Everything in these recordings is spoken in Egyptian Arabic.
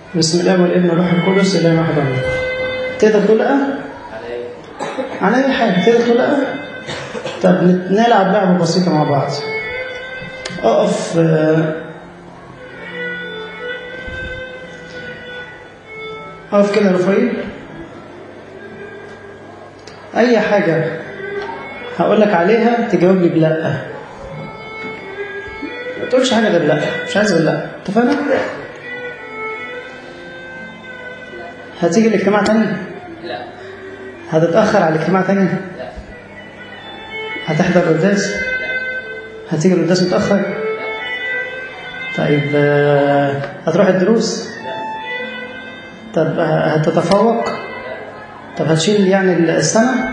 بسم الله والابن والروح القدس اله واحد امين تقدر تقول لا على اي حاجه تقدر تقول لا طب نلعب لعبه بسيطه مع بعض اقف آه، اقف كده يا رفايل اي حاجه هقول لك عليها تجاوب لي بلا ما تقولش حاجه غير لا مش عايز غير لا اتفقنا هتيجي الاجتماع تاني لا هتتاخر على الاجتماع تاني لا هتحضر القداس هتيجي القداس متاخر طيب آه، هتروح الدروس طب آه، هتتفوق طب هتشيل يعني السنه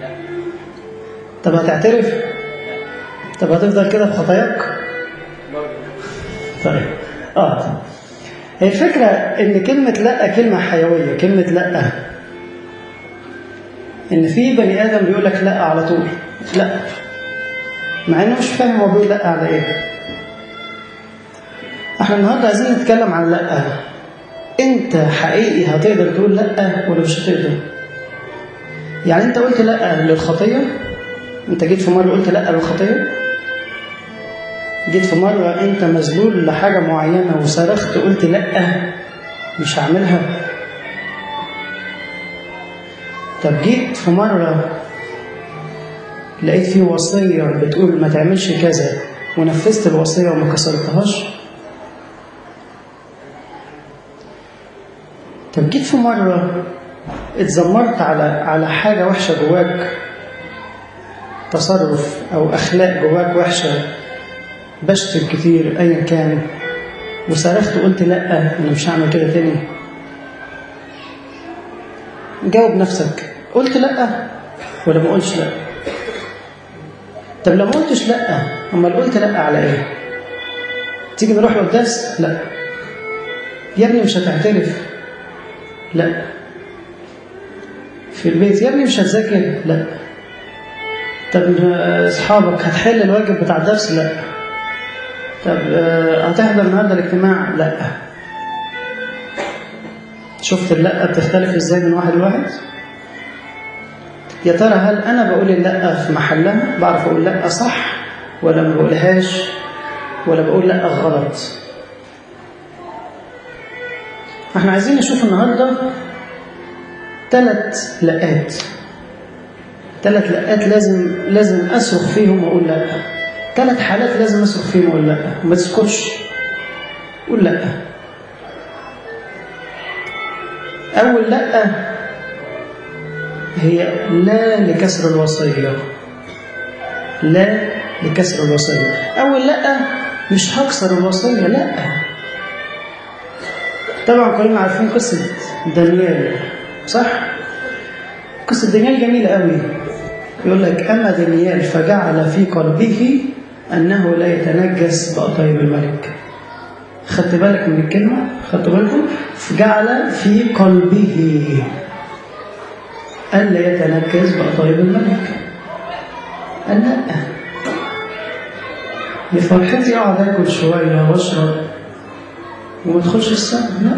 طب هتعترف طب هتفضل كده بخطاياك برضه طيب اه هي الفكرة إن كلمة لأ كلمة حيوية كلمة لأ إن في بني آدم بيقول لك لأ على طول لأ مع إنه مش فاهم هو بيقول لأ على إيه إحنا النهاردة عايزين نتكلم عن لأ أنت حقيقي هتقدر تقول لأ ولا مش هتقدر يعني أنت قلت لأ للخطية أنت جيت في مرة قلت لأ للخطية جيت في مرة أنت مذلول لحاجة معينة وصرخت قلت لأ مش هعملها طب جيت في مرة لقيت في وصية بتقول ما تعملش كذا ونفذت الوصية وما كسرتهاش طب جيت في مرة اتذمرت على على حاجة وحشة جواك تصرف أو أخلاق جواك وحشة بشتم كتير ايا كان وصرخت وقلت لا انا مش هعمل كده تاني جاوب نفسك قلت لا ولا ما قلتش لا طب لو ما قلتش لا امال قلت لا على ايه تيجي نروح القداس لا يا ابني مش هتعترف لا في البيت يا ابني مش هتذاكر لا طب اصحابك هتحل الواجب بتاع الدرس لا طب آه، هتحضر النهارده الاجتماع؟ لا. شفت اللا بتختلف ازاي من واحد لواحد؟ يا ترى هل انا بقول اللا في محلها؟ بعرف اقول لا صح ولا ما بقولهاش ولا بقول لا غلط؟ احنا عايزين نشوف النهارده ثلاث لقات ثلاث لقات لازم لازم اصرخ فيهم واقول لا ثلاث حالات لازم اصرخ فيهم اقول لا وما تسكتش قول لا اول لا هي لا لكسر الوصيه لا لكسر الوصيه اول لا مش هكسر الوصيه لا طبعا كلنا عارفين قصه دانيال صح قصه دانيال جميله قوي يقول لك اما دانيال فجعل في قلبه أنه لا يتنجس بأطيب الملك خدت بالك من الكلمة خدت بالكم جعل في قلبه ألا يتنجس بأطيب الملك قال لا لفرحتي أقعد آكل شوية وأشرب وما أدخلش السما لا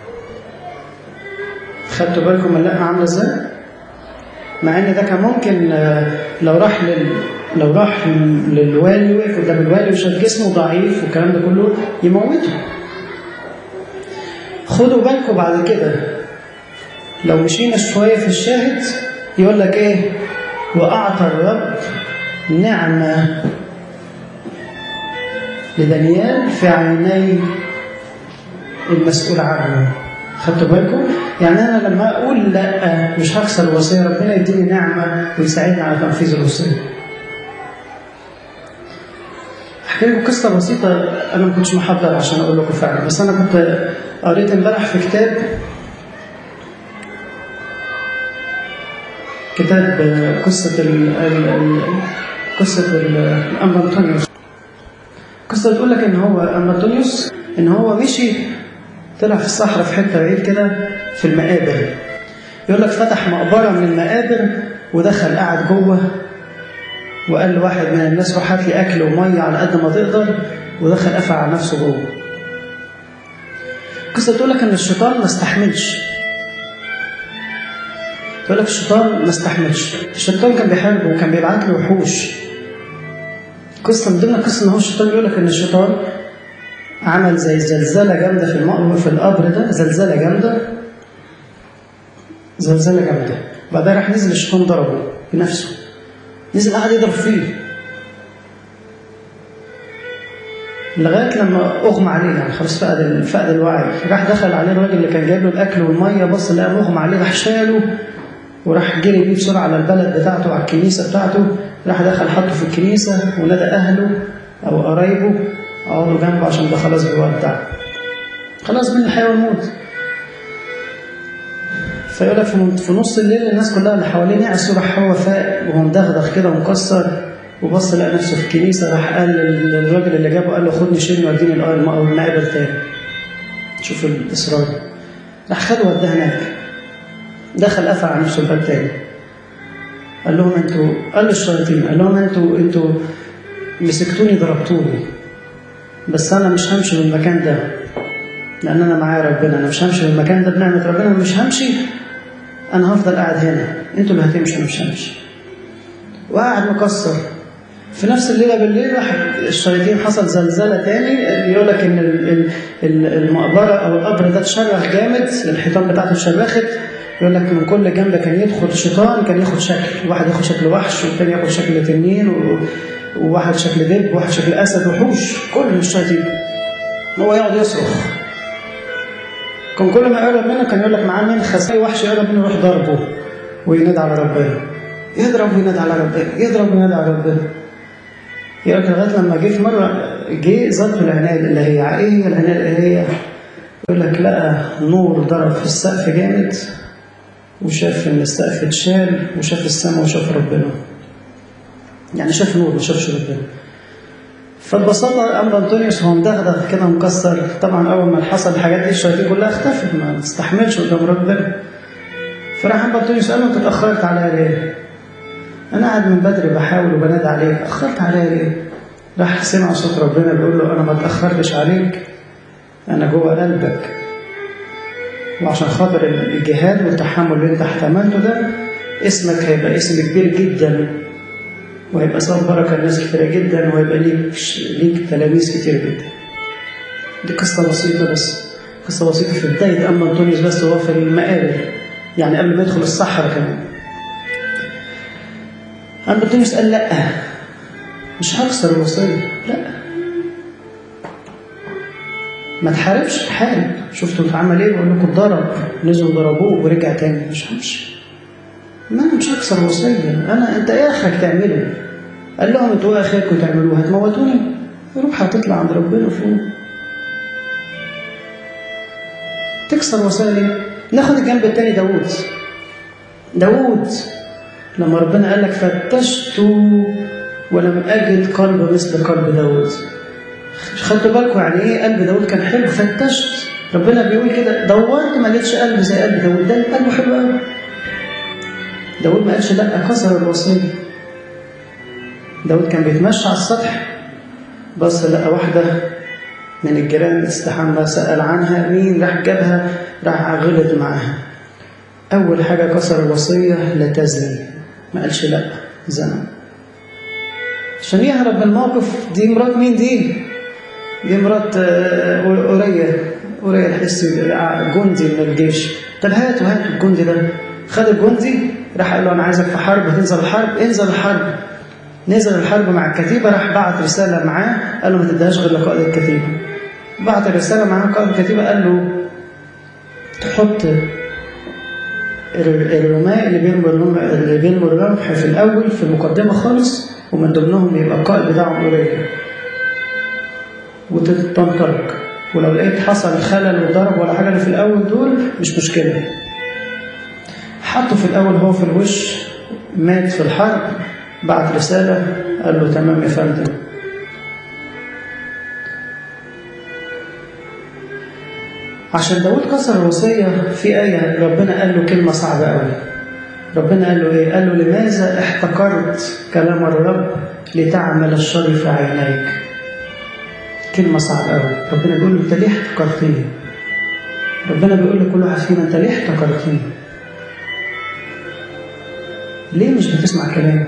خدتوا بالكم من لا عاملة إزاي؟ مع ان ده كان ممكن آه، لو راح لل... لو راح للوالي وقف قدام الوالي وشاف جسمه ضعيف والكلام ده كله يموته خدوا بالكم بعد كده لو مشينا شويه في الشاهد يقول لك ايه واعطى الرب نعمه لدانيال في عيني المسؤول عنه خدتوا بالكم؟ يعني انا لما اقول لا مش هكسر الوصيه ربنا يديني نعمه ويساعدني على تنفيذ الوصيه. احكي لكم قصه بسيطه انا ما كنتش محضر عشان اقول لكم فعلا بس انا كنت قريت امبارح في كتاب كتاب قصه ال ال ال قصه ال- الانبا انطونيوس قصه بتقول لك ان هو انبا انطونيوس ان هو مشي طلع في الصحراء في حته بعيد كده في المقابر يقول لك فتح مقبره من المقابر ودخل قعد جوه وقال لواحد من الناس روح هات لي اكل وميه على قد ما تقدر ودخل قفل على نفسه جوه القصه القصة تقول لك إن الشيطان ما استحملش تقول لك الشيطان ما استحملش الشيطان كان بيحاربه وكان بيبعت له وحوش قصة من ضمن القصة إن هو الشيطان بيقول لك إن الشيطان عمل زي زلزلة جامدة في المقبر في القبر ده زلزلة جامدة زلزلة جامدة بعدها راح نزل الشيطان ضربه بنفسه نزل قعد يضرب فيه لغايه لما اغمى عليه يعني خلاص فقد فقد الوعي راح دخل عليه الراجل اللي كان جايب له الاكل والميه بص لقى مغمى عليه راح شاله وراح جري بيه بسرعه على البلد بتاعته على الكنيسه بتاعته راح دخل حطه في الكنيسه ونادى اهله او قرايبه اقعدوا جنبه عشان ده خلاص بيودع خلاص بين الحياه والموت فيقول لك في نص الليل الناس كلها اللي حواليه نعسوا راح هو فاق وهو مدغدغ كده ومكسر وبص لقى نفسه في الكنيسه راح قال للراجل اللي جابه قال له خدني شيلني وديني المقابر تاني شوف الاصرار راح خده وداه هناك دخل قفل على نفسه الباب تاني قال لهم انتوا قال للشياطين قال لهم انتوا انتوا مسكتوني ضربتوني بس انا مش همشي من المكان ده لان انا معايا ربنا انا مش همشي من المكان ده بنعمه ربنا انا مش همشي انا هفضل قاعد هنا انتوا اللي هتمشوا انا مش همشي وقاعد مكسر في نفس الليله بالليل راح الشياطين حصل زلزله تاني يقول لك ان المقبره او القبر ده اتشرخ جامد الحيطان بتاعته اتشرخت يقول لك من كل جنب كان يدخل شيطان كان ياخد شكل واحد ياخد شكل وحش والتاني ياخد شكل تنين وواحد شكل دب وواحد شكل اسد وحوش كل الشياطين هو يقعد يصرخ كان كل ما يقرب منه كان يقول لك معاه مين خسائي وحش يقرب منه يروح ضربه وينادي على ربنا يضرب وينادي على ربنا يضرب وينادي على ربنا يقول لك لغايه لما جه في مره جه ظبط العنايه اللي هي ايه هي العنايه اللي هي يقول لك لقى نور ضرب في السقف جامد وشاف ان السقف اتشال وشاف السماء وشاف ربنا يعني شاف نور ما شافش ربنا فببساطة أمر أنطونيوس هو مدغدغ كده مكسر طبعا أول ما حصل الحاجات دي الشياطين كلها اختفت ما استحملش قدام ربنا فراح أمر أنطونيوس قال له أنت اتأخرت عليا ليه؟ أنا قاعد من بدري بحاول وبنادي عليك أخرت عليا ليه؟ راح سمع صوت ربنا بيقول له أنا ما اتأخرتش عليك أنا جوه قلبك وعشان خاطر الجهاد والتحمل اللي أنت احتملته ده اسمك هيبقى اسم كبير جدا وهيبقى سبب بركة لناس كتيرة جدا وهيبقى ليك ليك تلاميذ كتير جدا. دي قصة بسيطة بس قصة بسيطة في بداية أما أنطونيوس بس هو في المقابر يعني قبل ما يدخل الصحراء كمان. أما أنطونيوس قال لأ مش هكسر الوصية لأ ما تحاربش حارب شفتوا اتعمل ايه بقول لكم ضرب نزلوا ضربوه ورجع تاني مش همشي ما انا مش هكسر وصيه انا انت ايه اخرك تعمله قال لهم انتوا ايه اخركم تعملوه هتموتوني روح هتطلع عند ربنا فوق تكسر وصايا ليه ناخد الجنب التاني داوود داوود لما ربنا قال لك فتشت ولم اجد قلب مثل قلب داوود خدتوا بالكم يعني ايه قلب داوود كان حلو فتشت ربنا بيقول كده دورت ما لقيتش قلب زي قلب داوود ده قلبه حلو قوي داود ما قالش لا كسر الوصية داود كان بيتمشى على السطح بص لقى واحدة من الجيران استحمى سأل عنها مين راح جابها راح غلط معاها أول حاجة كسر الوصية لا تزني ما قالش لا زنا عشان يهرب من الموقف دي مرات مين دي؟ دي مرات أوريا أوريا الحسي جندي من الجيش طب هاتوا هاتوا الجندي ده خد الجندي راح قال له انا عايزك في حرب هتنزل الحرب انزل الحرب نزل الحرب مع الكتيبه راح بعت رساله معاه قال له ما تديهاش غير لقائد الكتيبه بعت رساله معاه قائد الكتيبه قال له تحط الرماء اللي بيرموا اللي بيرموا الرمح في الاول في المقدمه خالص ومن ضمنهم يبقى القائد بتاعهم قليل وتنطلق ولو لقيت حصل خلل وضرب ولا حاجه اللي في الاول دول مش مشكله حطه في الأول هو في الوش مات في الحرب بعت رسالة قال له تمام يا فندم عشان داود كسر الوصية في آية ربنا قال له كلمة صعبة قوي ربنا قال له إيه؟ قال له لماذا احتقرت كلام الرب لتعمل الشر في عينيك كلمة صعبة قوي ربنا بيقول له أنت ليه احتقرتني ربنا بيقول لكل واحد فينا انت ليه احتكرتني ليه مش بتسمع كلامي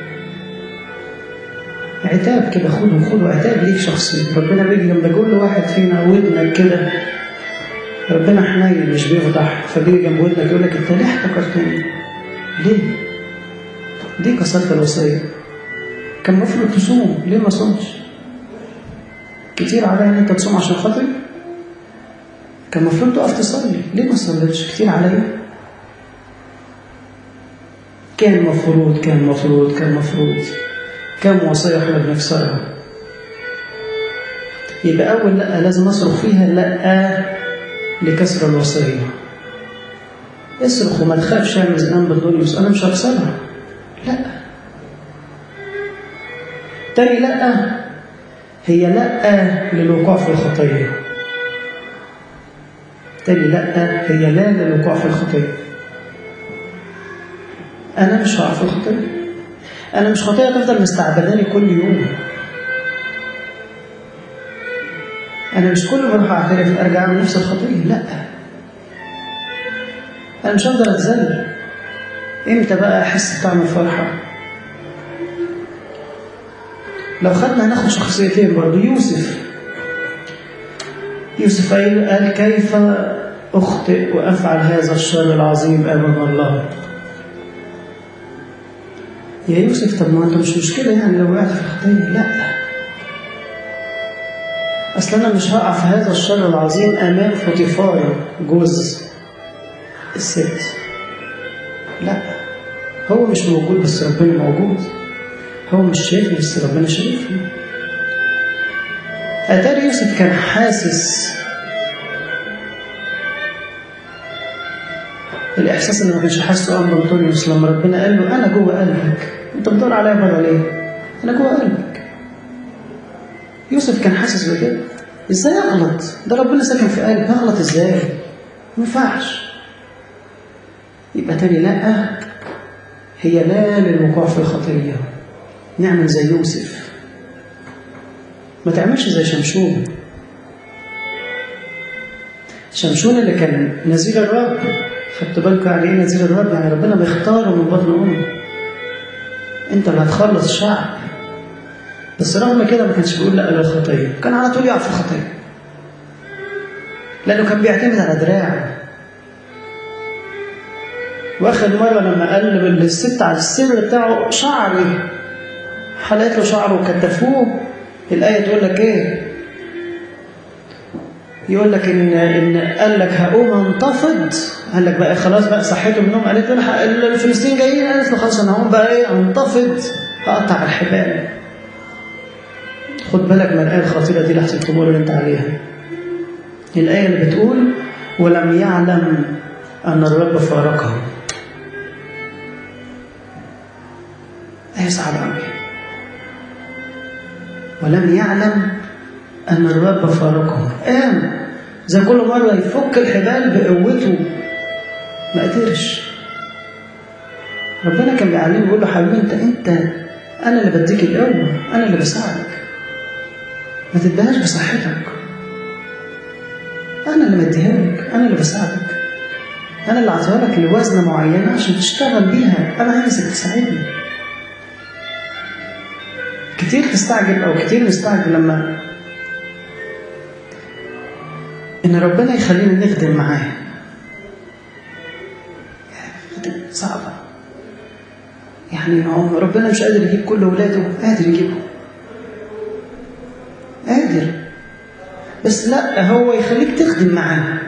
عتاب كده خده خده عتاب ليك شخصي ربنا بيجي جنب كل واحد فينا ودنك كده ربنا حنين مش بيفضح فبيجي جنب ودنك يقول لك انت ليه احتكرتني ليه ليه كسرت الوصيه كان المفروض تصوم ليه ما صومش كتير عليا ان انت تصوم عشان خاطري كان المفروض تقف تصلي ليه ما صليتش كتير عليا كان مفروض كان مفروض كان مفروض كم وصية احنا بنكسرها يبقى أول لأ لازم أصرخ فيها لأ لكسر الوصية اصرخ وما تخافش يا مزنان بالدنيا أنا مش هكسرها لأ تاني لأ هي لأ للوقوع في الخطية تاني لأ هي لا للوقوع في الخطية أنا مش هقع في الخطية أنا مش خطية تفضل مستعبداني كل يوم أنا مش كل ما أروح أعترف أرجع أعمل نفس الخطية لا أنا مش هفضل أتذل إمتى بقى أحس بطعم الفرحة لو خدنا هناخد شخصيتين برضه يوسف يوسف قال كيف أخطئ وأفعل هذا الشر العظيم أمام الله يا يوسف طب ما أنت مش مشكلة يعني لو وقعت في الخطية لا أصل أنا مش هقع في هذا الشر العظيم أمام فوتيفار جوز الست لا هو مش موجود بس ربنا موجود هو مش شايفني بس ربنا شايفني أتاري يوسف كان حاسس الإحساس اللي ما كانش حاسه أم أنطونيوس لما ربنا قال له أنا جوه قلبك أنت بتدور عليا بره ليه؟ أنا جوه قلبك يوسف كان حاسس بكده إزاي أغلط؟ ده ربنا ساكن في قلبي أغلط إزاي؟ ما ينفعش يبقى تاني لأ هي لا للوقوع في الخطية نعمل زي يوسف ما تعملش زي شمشون شمشون اللي كان نزيل الرب خدت بالكم يعني ايه نزيل الرب يعني ربنا بيختاره من بطن امه انت اللي هتخلص الشعب بس رغم كده ما كانش بيقول لا للخطيه كان على طول يقع في الخطيه لانه كان بيعتمد على دراعه واخر مره لما قلب الست على السر بتاعه شعري حلقت له شعره وكتفوه الايه تقول لك ايه يقول لك ان ان قال لك هقوم انتفض قال لك بقى خلاص بقى صحيته من النوم قالت له الفلسطين جايين قالت له خلاص انا هقوم بقى ايه انتفض هقطع الحبال خد بالك من الايه الخطيره دي لحسن الامور اللي انت عليها الايه اللي بتقول ولم يعلم ان الرب فارقه ايه صعبه قوي ولم يعلم أن الرب فارقه قام زي كل مرة يفك الحبال بقوته ما قدرش ربنا كان بيعلمه يقول له حبيبي انت انت انا اللي بديك القوه انا اللي بساعدك ما تديهاش بصحتك انا اللي مديها لك انا اللي بساعدك انا اللي عطيها لك لوزنه معينه عشان تشتغل بيها انا عايزك تساعدني كتير تستعجل او كتير نستعجل لما ان ربنا يخلينا نخدم معاه صعبة يعني هو ربنا مش قادر يجيب كل ولاده قادر يجيبهم قادر بس لا هو يخليك تخدم معاه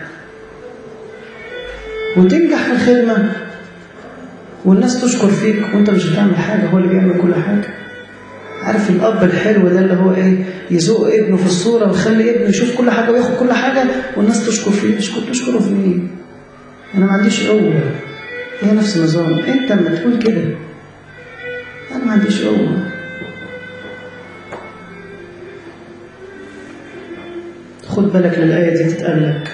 وتنجح في الخدمة والناس تشكر فيك وانت مش بتعمل حاجة هو اللي بيعمل كل حاجة عارف الاب الحلو ده اللي هو ايه يزوق ابنه في الصوره ويخلي ابنه يشوف كل حاجه وياخد كل حاجه والناس تشكر فيه تشكر تشكره في مين انا ما عنديش قوه هي نفس النظام انت لما تقول كده انا ما عنديش قوه خد بالك للايه دي تتقال لك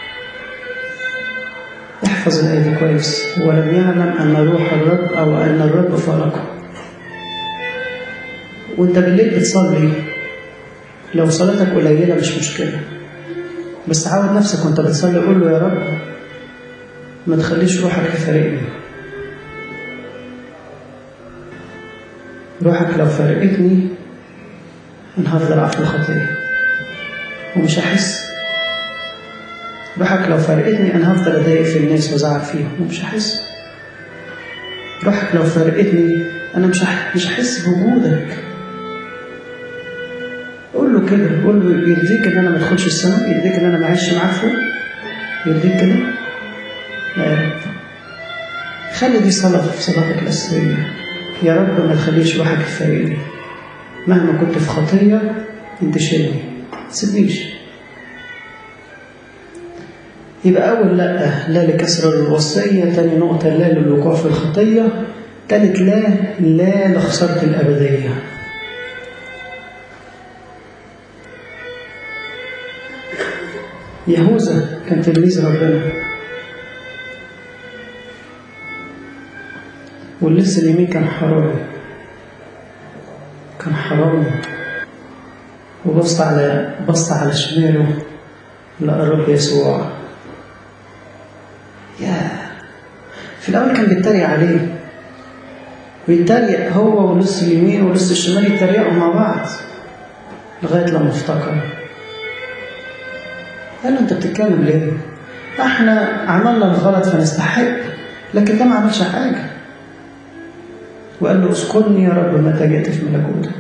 احفظ الايه دي كويس ولم يعلم ان روح الرب او ان الرب فارقه وانت بالليل بتصلي لو صلاتك قليلة مش مشكلة بس عود نفسك وانت بتصلي قول له يا رب ما تخليش روحك يفارقني روحك لو فارقتني انا هفضل اقع في الخطيه ومش هحس روحك لو فارقتني انا هفضل اضايق في الناس وازعل فيهم ومش هحس روحك لو فارقتني انا مش مش هحس بوجودك قول له كده قول له يرضيك ان انا ما ادخلش السماء يرضيك ان انا ما اعيش معاك فوق يرضيك كده لا يا رب خلي دي صلاة في صلاتك الأسرية يا رب ما تخليش روحك يفارقني مهما كنت في خطية انت شيلني تسيبنيش يبقى أول لا لا لكسر الوصية تاني نقطة لا للوقوع في الخطية تالت لا لا لخسارة الأبدية يهوذا كان تلميذ ربنا واللص اليمين كان حرامي كان حرامي وبص على بص على شماله لقى الرب يسوع يا في الأول كان بيتريق عليه ويتريق هو ولص اليمين ولص الشمال يتريقوا مع بعض لغاية لما افتكر قال له أنت بتتكلم ليه؟ احنا عملنا الغلط فنستحق لكن ده ما عملش حاجة وقال له اذكرني يا رب متى جئت في ملكوتك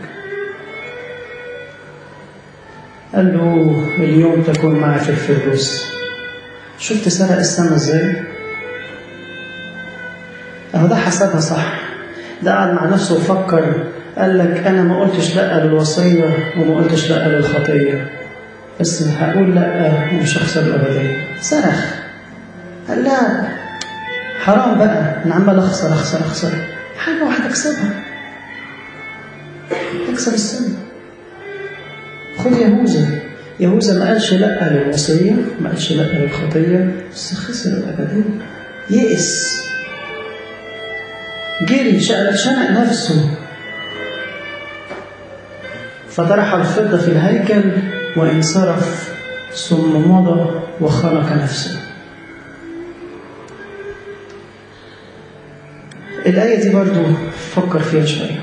قال له اليوم تكون معي في الفردوس شفت سرق السما ازاي اهو ده حسبها صح ده قعد مع نفسه وفكر قال لك انا ما قلتش لا للوصيه وما قلتش لا للخطيه بس هقول لا ومش هخسر الابديه صرخ قال لا حرام بقى انا عمال اخسر اخسر اخسر حاجه واحده اكسبها اكسب السنه خد يهوذا يهوذا ما قالش لا للوصيه ما قالش لا للخطيه بس خسر الابديه يئس جري شنق نفسه فطرح الفضة في الهيكل وانصرف ثم مضى وخنق نفسه الآية دي برضو فكر فيها شوية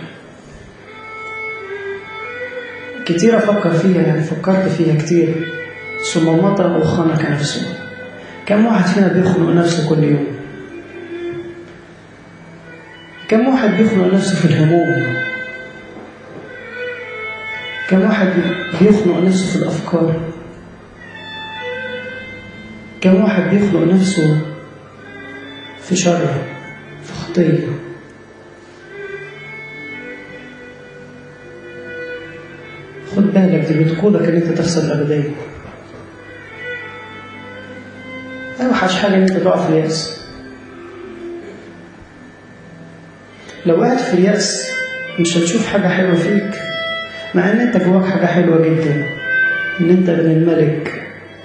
كتير أفكر فيها يعني فكرت فيها كتير ثم مضى وخنق نفسه كم واحد فينا بيخنق نفسه كل يوم كم واحد بيخنق نفسه في الهموم كم واحد بيخنق نفسه في الأفكار كم واحد بيخنق نفسه في شر في خطية خد بالك دي بتقودك ان انت تخسر الابديه اوحش حاجه ان انت تقع في الياس لو وقعت في الياس مش هتشوف حاجه حلوه فيك مع ان انت جواك حاجه حلوه جدا ان انت ابن الملك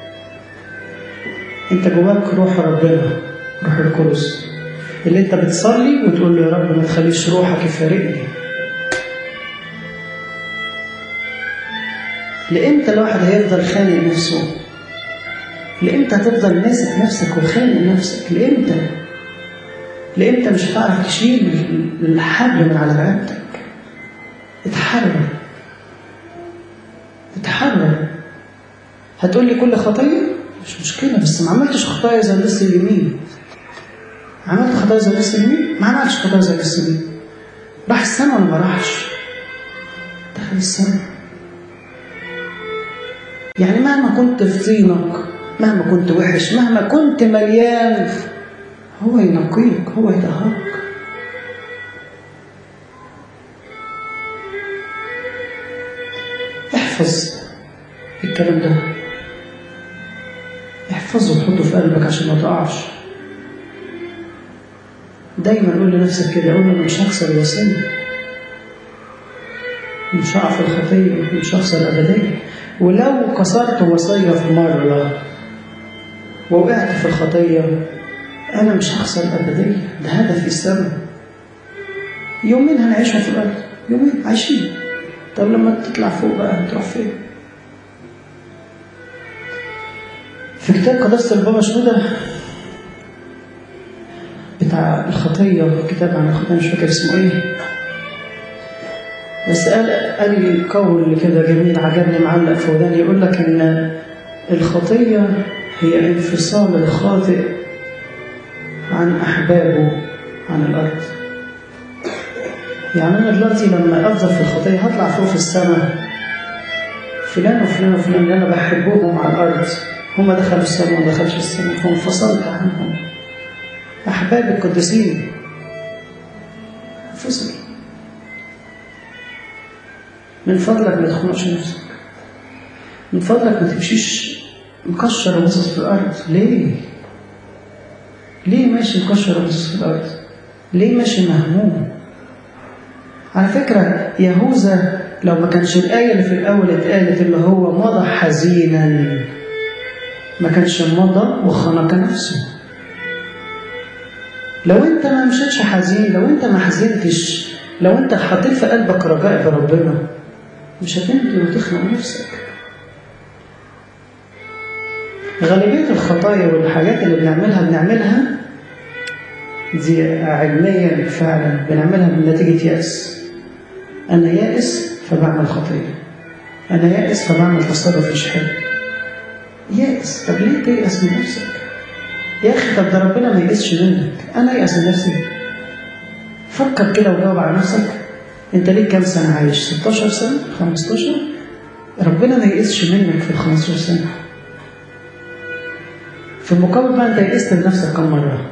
انت جواك روح ربنا روح القدس اللي انت بتصلي وتقول له يا رب ما تخليش روحك يفارقني لامتى الواحد هيفضل خانق نفسه لامتى هتفضل ماسك نفسك وخانق نفسك لامتى لامتى مش هتعرف تشيل الحبل من على رقبتك اتحرر اتحرر هتقول لي كل خطيه مش مشكله بس ما عملتش خطايا زي اللص اليمين عملت خطايا زي اللص اليمين ما عملتش خطايا زي اللص اليمين راح السما ولا ما راحش دخل السما يعني مهما كنت في طينك مهما كنت وحش مهما كنت مليان هو ينقيك هو يطهرك احفظ الكلام ده احفظه وحطه في قلبك عشان ما تقعش دايما قول لنفسك كده قول انا مش هخسر الوصيه مش هقع في الخطيه مش هخسر الابديه ولو كسرت وصيه في مره ووقعت في الخطيه انا مش هخسر الابديه ده هدفي السماء يومين هنعيشهم في الارض يومين عايشين طب لما تطلع فوق بقى هتروح فين في كتاب قداسة البابا شنودة بتاع الخطية كتاب عن الخطية مش فاكر اسمه ايه بس قال قال لي قول كده جميل عجبني معلق في وداني يقول لك ان الخطية هي انفصال الخاطئ عن أحبابه عن الأرض يعني أنا دلوقتي لما أفضل في الخطية هطلع فوق في السماء فلان وفلان وفلان اللي أنا بحبهم على الأرض هم دخلوا السماء وما دخلش السماء فانفصلت عنهم أحباب القديسين انفصل من فضلك ما تخنقش نفسك من فضلك ما تمشيش مكشر وباصص في الأرض ليه؟ ليه ماشي مكشر وباصص في الأرض؟ ليه ماشي مهموم؟ على فكرة يهوذا لو ما كانش الآية اللي في الأول اتقالت اللي هو مضى حزينا ما كانش مضى وخنق نفسه لو انت ما مشيتش حزين لو انت ما حزنتش لو انت حطيت في قلبك رجاء في ربنا مش هتندم وتخنق نفسك غالبية الخطايا والحاجات اللي بنعملها بنعملها دي علميا فعلا بنعملها من نتيجة يأس أنا يائس فبعمل خطية أنا يائس فبعمل تصرف مش حلو يائس طب ليه تيأس من نفسك؟ يا أخي طب ده ربنا ما يئسش منك أنا يأس من نفسي فكر كده وجاوب على نفسك أنت ليك كام سنة عايش؟ 16 سنة؟ 15؟ ربنا ما يئسش منك في ال 15 سنة في المقابل بقى أنت يئست لنفسك كم مرة؟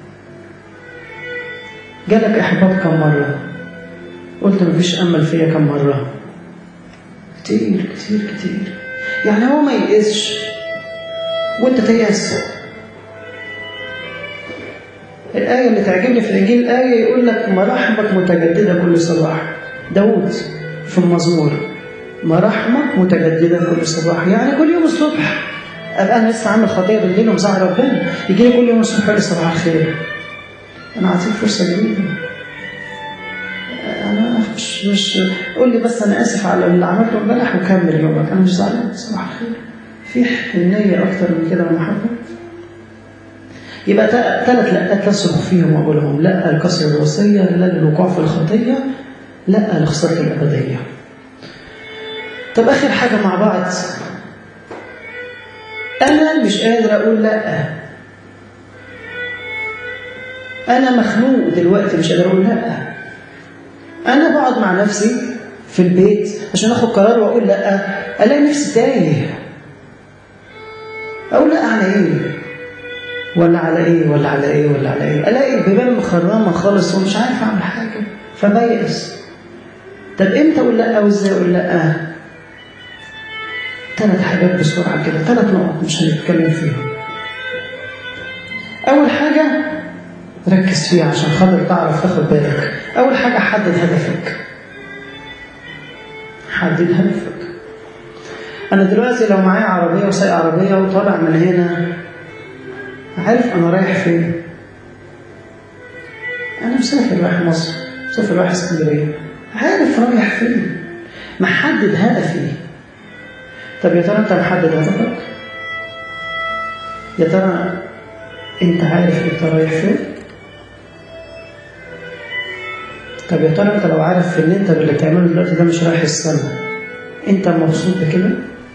جالك إحباط كم مرة؟ قلت مفيش أمل فيا كم مرة؟ كتير كتير كتير يعني هو ما يئسش وأنت تيأس الآية اللي تعجبني في الإنجيل الآية يقول لك مراحمك متجددة كل صباح داود في المزمور مراحمك متجددة كل صباح يعني كل يوم الصبح أبقى أنا لسه عامل خطية بالليل ومزعل ربنا يجي لي كل يوم الصبح يقول لي صباح الخير أنا أعطيك فرصة جديدة أنا مش مش قول لي بس أنا آسف على اللي عملته امبارح وكمل يومك أنا مش زعلان صباح الخير في حنية أكتر من كده ومحبة يبقى ثلاث لقات تصرخ فيهم وأقولهم لا لكسر الوصية لا للوقوع في الخطية لا لخسارة الأبدية طب آخر حاجة مع بعض أنا مش قادر أقول لا أنا مخنوق دلوقتي مش قادر أقول لا أنا بقعد مع نفسي في البيت عشان أخد قرار وأقول لا ألاقي نفسي تايه أقول لا على إيه ولا على إيه ولا على إيه ولا على إيه ألاقي البيبان مخرمة خالص ومش عارف أعمل حاجة فبيأس طب إمتى أقول لا وإزاي أقول لا ثلاث حاجات بسرعة كده ثلاث نقط مش هنتكلم فيهم أول حاجة ركز فيها عشان خاطر تعرف تاخد بالك أول حاجة حدد هدفك حدد هدفك أنا دلوقتي لو معايا عربية وسايق عربية وطالع من هنا عارف أنا رايح فين أنا مسافر رايح مصر مسافر رايح اسكندرية عارف رايح فين محدد هدفي طب يا ترى أنت محدد هدفك يا ترى أنت عارف أنت رايح فين طب يا ترى أنت لو عارف إن أنت اللي بتعمله دلوقتي ده مش رايح السما أنت مبسوط بكده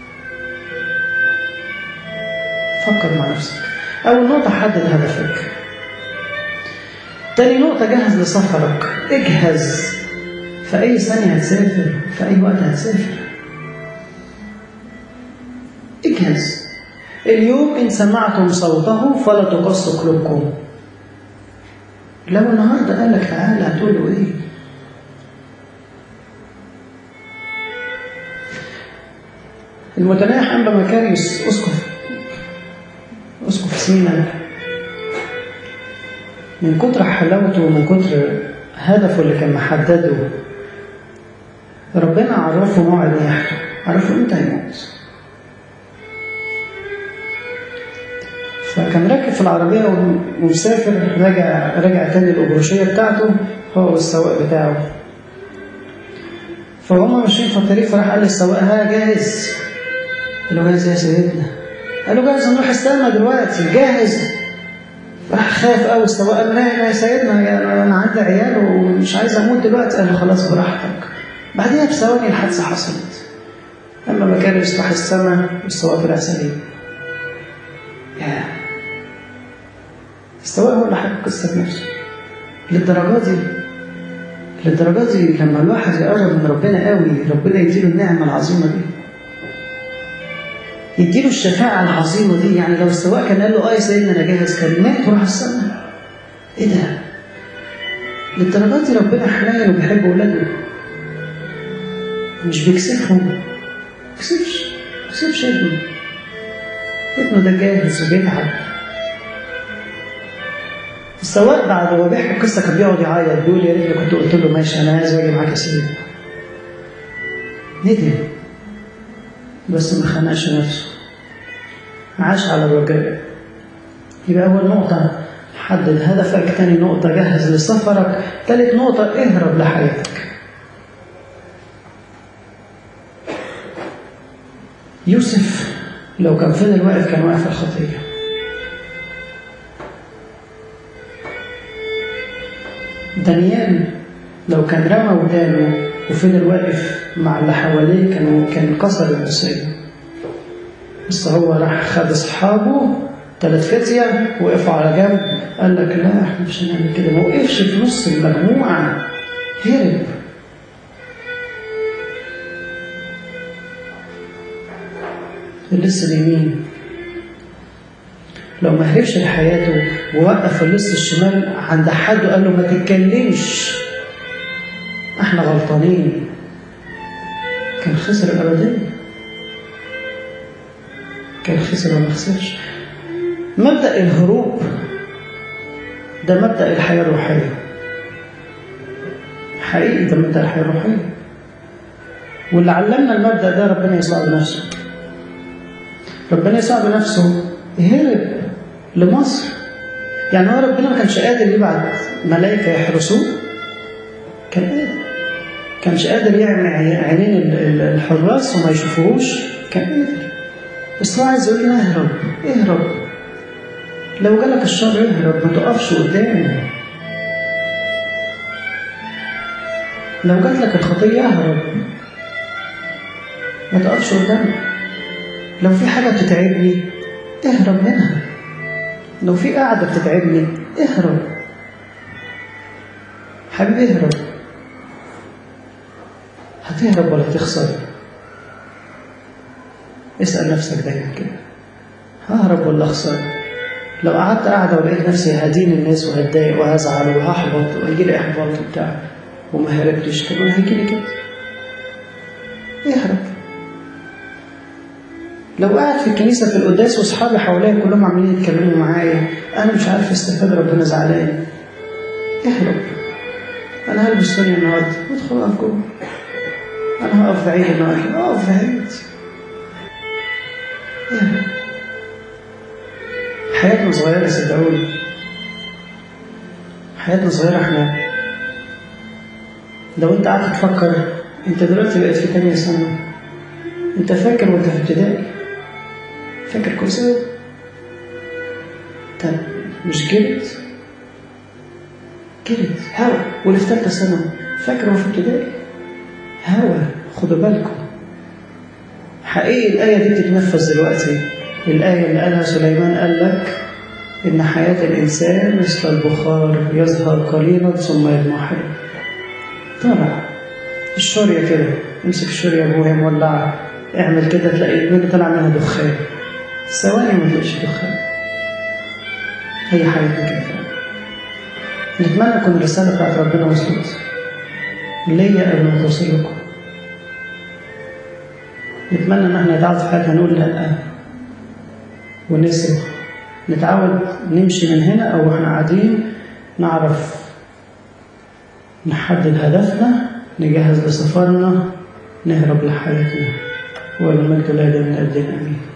فكر مع نفسك أول نقطة حدد هدفك تاني نقطة جهز لسفرك اجهز في أي ثانية هتسافر في أي وقت هتسافر اجهز اليوم إن سمعتم صوته فلا تقص قلوبكم لو النهاردة قال لك تعالى هتقول له إيه المتناح أنبا مكاريوس أسقف أسقف سينا من كتر حلاوته ومن كتر هدفه اللي كان محدده ربنا عرفه موعد نياحته عرفه امتى هيموت فكان راكب في العربية ومسافر راجع راجع تاني الأبروشية بتاعته هو والسواق بتاعه فهم ماشيين في الطريق فراح قال للسواق ها جاهز قال له جاهز يا سيدنا قال له جاهز نروح السما دلوقتي جاهز راح خاف قوي السواق قال لا يا سيدنا يا انا عندي عيال ومش عايز اموت دلوقتي قال له خلاص براحتك بعديها بثواني الحادثه حصلت اما ما كان يصبح السما والسواق طلع سليم يا السواق هو اللي حكى قصه نفسه للدرجه دي للدرجه دي لما الواحد يقرب من ربنا قوي ربنا يديله النعمه العظيمه دي يديله الشفاعة العظيمة دي يعني لو السواق كان قال له اه يا سيدنا انا جاهز كان مات وراح السما ايه ده؟ للدرجات دي ربنا حنين وبيحب اولاده مش بيكسفهم ما بيكسفش ما بيكسفش ابنه ابنه ده جاهز وبيتعب السواق بعد هو بيحكي القصه كان بيقعد يعيط بيقول يا ريتني كنت قلت له ماشي انا عايز اجي معاك يا سيدي ندم بس ما خنقش نفسه عاش على الرجاء يبقى أول نقطة حدد هدفك تاني نقطة جهز لسفرك تالت نقطة اهرب لحياتك يوسف لو كان فضل واقف كان واقف الخطية دانيال لو كان رمى ودانه وفضل واقف مع اللي حواليه كان كان كسر الوصية بس هو راح خد اصحابه ثلاث فتية وقفوا على جنب قال لك لا احنا مش هنعمل كده ما وقفش في نص المجموعة هرب اللص اليمين لو ما هربش لحياته ووقف اللص الشمال عند حد وقال له ما تتكلمش احنا غلطانين كان خسر الأبدية كان خسر ولا خسرش مبدأ الهروب ده مبدأ الحياة الروحية حقيقي ده مبدأ الحياة الروحية واللي علمنا المبدأ ده ربنا يسوع بنفسه ربنا يسوع بنفسه هرب لمصر يعني هو ربنا ما كانش قادر يبعت ملائكة يحرسوه كان قادر كانش قادر يعمل عينين الحراس وما يشوفوهوش كان قادر بس هو عايز يقول لنا اهرب اهرب لو جالك الشر اهرب ما تقفش قدامه لو جات لك الخطية اهرب ما تقفش قدامها لو في حاجة بتتعبني اهرب منها لو في قاعدة بتتعبني اهرب حبيبي اهرب هتهرب ولا تخسر اسأل نفسك دايما كده ههرب ولا اخسر لو قعدت قاعدة ولقيت نفسي هدين الناس وهتضايق وهزعل وهحبط ويجي لي احباط وبتاع وما هربتش طب انا هيجي لي كده اهرب لو قاعد في الكنيسة في القداس واصحابي حواليا كلهم عمالين يتكلموا معايا انا مش عارف استفاد ربنا زعلان اهرب انا هلبس ثانية النهارده وادخل اقف جوه انا هقف بعيد النهارده اقف بعيد اهرب حياتنا صغيرة صدقوني حياتنا صغيرة احنا لو انت قعدت تفكر انت دلوقتي بقيت في تانية سنة انت فاكر وانت في ابتدائي فاكر كويس قوي طب مش جرت جرت هوا واللي في ثالثة سنة فاكر هو في ابتدائي هوا خدوا بالكم حقيقي الآية دي بتتنفذ دلوقتي الآية اللي قالها سليمان قال لك إن حياة الإنسان مثل البخار يظهر قليلا ثم يضمحل طلع الشورية كده امسك الشورية وهي مولعة اعمل كده تلاقي الدنيا طلع منها دخان ثواني ما تلاقيش دخان هي حياتنا كده نتمنى تكون الرسالة بتاعت ربنا وصلت ليا قبل ما توصل لكم نتمنى ان احنا نتعود في حياتنا نقول لا ونسرق نتعود نمشي من هنا او احنا قاعدين نعرف نحدد هدفنا نجهز لسفرنا نهرب لحياتنا والمجد لا من الدين امين